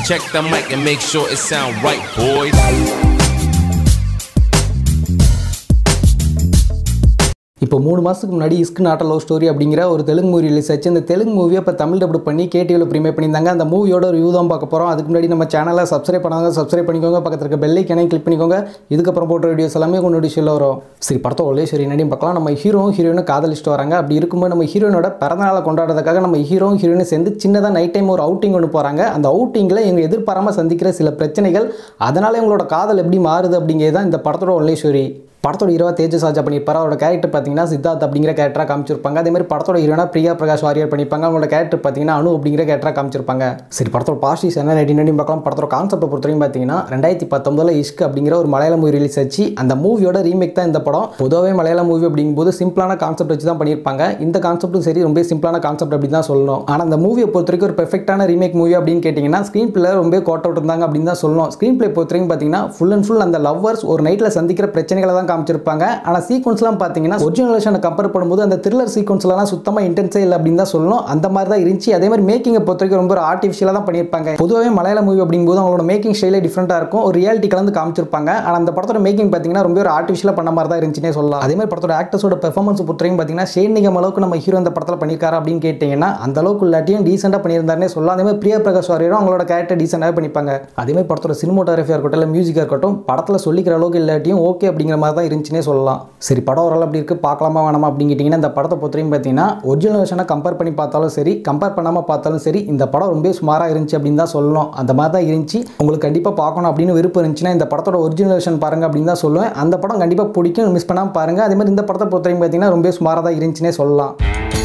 Check the mic and make sure it sound right, boys. இப்போ மூணு மாதத்துக்கு முன்னாடி இஸ்க் நாட்ட லவ் ஸ்டோரி அப்படிங்கிற ஒரு தெலுங்கு மூவி ரிலீஸ் ஆச்சு அந்த தெலுங்கு மூவியை இப்போ தமிழ் டப் பண்ணி கேடிவியில் ப்ரீமியர் பண்ணியிருந்தாங்க அந்த மூவியோட ரிவ்யூ தான் பார்க்க போகிறோம் அதுக்கு முன்னாடி நம்ம சேனலை சப்ஸ்கிரைப் பண்ணாங்க சப்ஸ்கிரைப் பண்ணிக்கோங்க பக்கத்தில் இருக்க பெல்லை கணக்கு கிளிக் பண்ணிக்கோங்க இதுக்கப்புறம் போட்ட வீடியோஸ் எல்லாமே கொஞ்சம் நோட்டிஷியில் வரும் சரி படத்தை ஒரே சரி என்னடி பார்க்கலாம் நம்ம ஹீரோ ஹீரோயினும் காதலிச்சுட்டு வராங்க அப்படி இருக்கும்போது நம்ம ஹீரோயினோட பிறந்தநாளை கொண்டாடுறதுக்காக நம்ம ஹீரோ ஹீரோயினும் சேர்ந்து சின்னதாக நைட் டைம் ஒரு அவுட்டிங் ஒன்று போகிறாங்க அந்த அவுட்டிங்கில் எங்கள் எதிர்பாராமல் சந்திக்கிற சில பிரச்சனைகள் அதனால் எங்களோட காதல் எப்படி மாறுது அப்படிங்கிறது தான் இந்த படத்தோட ஒல்லே ஸ்டோரி படத்தோட ஹீரோவா தேஜஸ் ராஜா பண்ணியிருப்பாரு அவரோட கேரக்டர் பார்த்தீங்கன்னா சித்தார்த் அப்படிங்கிற கேரக்டராக காமிச்சிருப்பாங்க அதே மாதிரி படத்தோட ஹீரோனா பிரியா பிரகாஷ் வாரியர் பண்ணியிருப்பாங்க அவங்களோட கேரக்டர் பார்த்தீங்கன்னா அனு அப்படிங்கிற கேரக்டராக காமிச்சிருப்பாங்க சரி படத்தோட பாசிட்டிவ்ஸ் என்ன நடி நடி பார்க்கலாம் படத்தோட கான்செப்ட்டை பொறுத்தவரைக்கும் பார்த்தீங்கன்னா ரெண்டாயிரத்தி பத்தொன்பதில் இஷ்க் அப்படிங்கிற ஒரு மலையாள மூவி ரிலீஸ் ஆச்சு அந்த மூவியோட ரீமேக் தான் இந்த படம் பொதுவாகவே மலையாள மூவி அப்படிங்கும்போது சிம்பிளான கான்செப்ட் வச்சு தான் பண்ணியிருப்பாங்க இந்த கான்செப்ட்டும் சரி ரொம்ப சிம்பிளான கான்செப்ட் அப்படி தான் சொல்லணும் ஆனால் அந்த மூவியை பொறுத்த வரைக்கும் ஒரு பெர்ஃபெக்டான ரீமேக் மூவி அப்படின்னு கேட்டிங்கன்னா ஸ்க்ரீன் பிளே ரொம்ப கோட் அவுட் இருந்தாங்க அப்படின்னு தான் சொல்லணும் ஸ்க்ரீன் பிளே பொறுத்த வரைக்கும் பார்த்தீங்கன்னா ஃபுல் அண்ட் ஃபுல் அந்த லவ்வர்ஸ் ஒரு நைட்டில் சந்திக்கிற பிரச்சனைகளை தான் காமிச்சிருப்பாங்க ஆனால் சீக்வன்ஸ்லாம் பார்த்தீங்கன்னா ஒரிஜினல் கம்பேர் பண்ணும்போது அந்த த்ரில்லர் சீக்வன்ஸ்லாம் சுத்தமாக இன்டென்ஸே இல்லை அப்படின்னு தான் சொல்லணும் அந்த மாதிரி தான் இருந்துச்சு அதே மாதிரி மேக்கிங்கை பொறுத்த வரைக்கும் ரொம்ப ஒரு ஆர்டிஃபிஷியலாக தான் பண்ணியிருப்பாங்க பொதுவாகவே மலையாள மூவி அப்படிங்கும்போது அவங்களோட மேக்கிங் ஸ்டைலே டிஃப்ரெண்ட்டாக இருக்கும் ஒரு ரியாலிட்டி கலந்து காமிச்சிருப்பாங்க ஆனால் அந்த படத்தோட மேக்கிங் பார்த்தீங்கன்னா ரொம்ப ஒரு ஆர்டிஃபிஷியலாக பண்ண மாதிரி தான் இருந்துச்சுன்னே சொல்லலாம் அதே மாதிரி படத்தோட ஆக்டர்ஸோட பெர்ஃபார்மன்ஸ் பொறுத்தவரைக்கும் பார்த்தீங்கன்னா ஷேனிகம் அளவுக்கு நம்ம ஹீரோ இந்த படத்தில் பண்ணியிருக்காரு அப்படின்னு கேட்டிங்கன்னா அந்த அளவுக்கு இல்லாட்டியும் டீசெண்டாக பண்ணியிருந்தாருனே சொல்லலாம் அதே மாதிரி பிரியா பிரகாஷ் வாரியரும் அவங்களோட கேரக்டர் டீசெண்டாகவே பண்ணிப்பாங்க அதே மாதிரி படத்தோட சினிமோட்டோகிராஃபியாக இருக்கட்டும் இல்லை மியூசிக்காக இருக்கட்டும் படத்தில் சொல்லிக்கிற அளவுக்கு இல்லாட்டியும் ஓகே அப்படிங்கிற மாதிரி தான் இருந்துச்சுன்னே சொல்லலாம் சரி படம் ஓரளவு அப்படி இருக்குது பார்க்கலாமா வேணாமா அப்படின்னு கேட்டிங்கன்னா இந்த படத்தை பொறுத்தவரைக்கும் பார்த்தீங்கன்னா ஒரிஜினல் வெர்ஷனை கம்பேர் பண்ணி பார்த்தாலும் சரி கம்பேர் பண்ணாமல் பார்த்தாலும் சரி இந்த படம் ரொம்ப சுமாராக இருந்துச்சு அப்படின்னு தான் சொல்லணும் அந்த மாதிரி தான் இருந்துச்சு உங்களுக்கு கண்டிப்பாக பார்க்கணும் அப்படின்னு விருப்பம் இருந்துச்சுன்னா இந்த படத்தோட ஒரிஜினல் வெர்ஷன் பாருங்க அப்படின்னு தான் சொல்லுவேன் அந்த படம் கண்டிப்பாக பிடிக்கும் மிஸ் பண்ணாமல் பாருங்கள் அதே மாதிரி இந்த படத்தை பொறுத்தவரைக்கும் பார்த்தீங்கன்னா ரொம்ப சுமாராக தான் இருந்துச்சுன்னே சொல்லலாம்